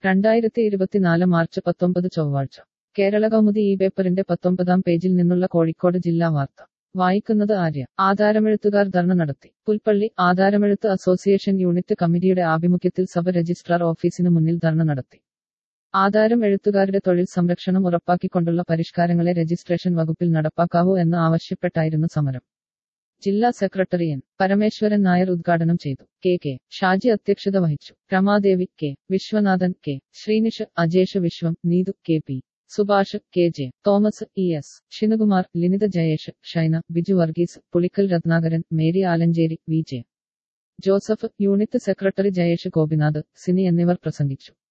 രണ്ടായിരത്തി ഇരുപത്തിനാല് മാർച്ച് പത്തൊമ്പത് ചൊവ്വാഴ്ച കേരള കൗമുദി ഈ പേപ്പറിന്റെ പത്തൊമ്പതാം പേജിൽ നിന്നുള്ള കോഴിക്കോട് ജില്ലാ വാർത്ത വായിക്കുന്നത് ആര്യ ആധാരമെഴുത്തുകാർ ധർണ നടത്തി പുൽപ്പള്ളി ആധാരമെഴുത്ത് അസോസിയേഷൻ യൂണിറ്റ് കമ്മിറ്റിയുടെ ആഭിമുഖ്യത്തിൽ സഭ രജിസ്ട്രാർ ഓഫീസിന് മുന്നിൽ ധർണ നടത്തി ആധാരം എഴുത്തുകാരുടെ തൊഴിൽ സംരക്ഷണം ഉറപ്പാക്കിക്കൊണ്ടുള്ള പരിഷ്കാരങ്ങളെ രജിസ്ട്രേഷൻ വകുപ്പിൽ നടപ്പാക്കാവൂ എന്ന് ആവശ്യപ്പെട്ടായിരുന്നു സമരം ജില്ലാ സെക്രട്ടറി എൻ പരമേശ്വരൻ നായർ ഉദ്ഘാടനം ചെയ്തു കെ കെ ഷാജി അധ്യക്ഷത വഹിച്ചു Ramadevi K Viswanathan K Sreenish Ajesh Viswam Neethu K P Subhash K J Thomas E S Shinukumar Linitha Jayesh Shaina Biju Varghese Pulickal Ratnakaran Mary Alanchery V J Joseph unit secretary Jayesh Gopinath Sini എന്നിവർ പ്രസംഗിച്ചു